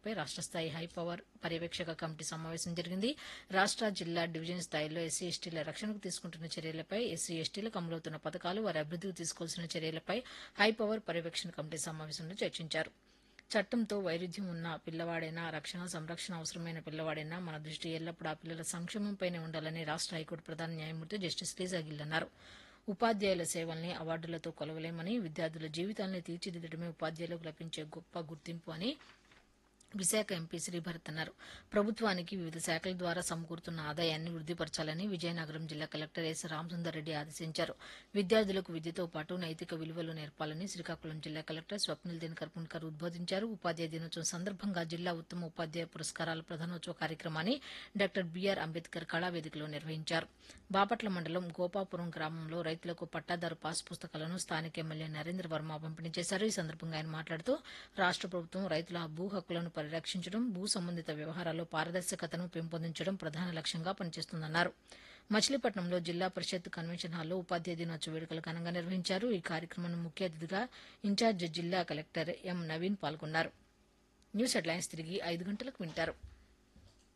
సంక్షేమంపై రాష్ట్ర స్థాయి హై పవర్ పర్యవేక్షక కమిటీ సమావేశం జరిగింది రాష్ట్ర జిల్లా డివిజన్ స్థాయిలో ఎస్సీ ఎస్టీల రక్షణకు తీసుకుంటున్న చర్యలపై ఎస్సీ ఎస్టీలకు అమలవుతున్న పథకాలు వారి అభివృద్ధికి తీసుకోవాల్సిన చర్యలపై హై పవర్ పర్యవేక్షణ కమిటీ సమావేశంలో చర్చించారు చట్టంతో వైరుధ్యం ఉన్న పిల్లవాడైనా రక్షణ సంరక్షణ అవసరమైన పిల్లవాడైనా మన దృష్టి ఎల్లప్పుడూ ఆ పిల్లల సంక్షేమంపైనే ఉండాలని రాష్ట్ర హైకోర్టు ప్రధాన న్యాయమూర్తి జస్టిస్ లీజా గిల్ అన్నారు ఉపాధ్యాయుల సేవల్ని అవార్డులతో కొలవలేమని విద్యార్థుల జీవితాల్ని తీర్చిదిద్దడమే ఉపాధ్యాయులకు లభించే గొప్ప గుర్తింపు అని విశాఖ ఎంపీ శ్రీభరత్ అన్నారు ప్రభుత్వానికి వివిధ శాఖల ద్వారా సమకూరుతున్న ఆదాయాన్ని వృద్ధిపరచాలని విజయనగరం జిల్లా కలెక్టర్ ఎస్ రామసుందర్ రెడ్డి ఆదేశించారు విద్యార్థులకు విద్యతో పాటు నైతిక విలువలు నేర్పాలని శ్రీకాకుళం జిల్లా కలెక్టర్ స్వప్నిల్ దినకర్ పున్కర్ ఉద్బోధించారు ఉపాధ్యాయ దినోత్సవం సందర్భంగా జిల్లా ఉత్తమ ఉపాధ్యాయ పురస్కారాల ప్రధానోత్సవ కార్యక్రమాన్ని డాక్టర్ బీఆర్ అంబేద్కర్ కళావేదికలో నిర్వహించారు బాపట్ల మండలం గోపాపురం గ్రామంలో రైతులకు పట్టాదారు పాస్ పుస్తకాలను స్థానిక ఎమ్మెల్యే నరేంద్ర వర్మ పంపిణీ చేశారు ఈ సందర్భంగా ఆయన మాట్లాడుతూ రాష్ట్ర ప్రభుత్వం రైతుల భూ హక్కులను పరిరక్షించడం భూ సంబంధిత వ్యవహారాల్లో పారదర్శకతను పెంపొందించడం ప్రధాన లక్ష్యంగా పనిచేస్తుందన్నారు మచిలీపట్నంలో జిల్లా పరిషత్ కన్వెన్షన్ హాల్లో ఉపాధ్యాయ దినోత్సవ వేడుకలు ఘనంగా నిర్వహించారు ఈ కార్యక్రమంలో ముఖ్య అతిథిగా ఇన్ఛార్జ్ జిల్లా కలెక్టర్ ఎం నవీన్ పాల్గొన్నారు న్యూస్ హెడ్లైన్స్ తిరిగి ఐదు గంటలకు వింటారు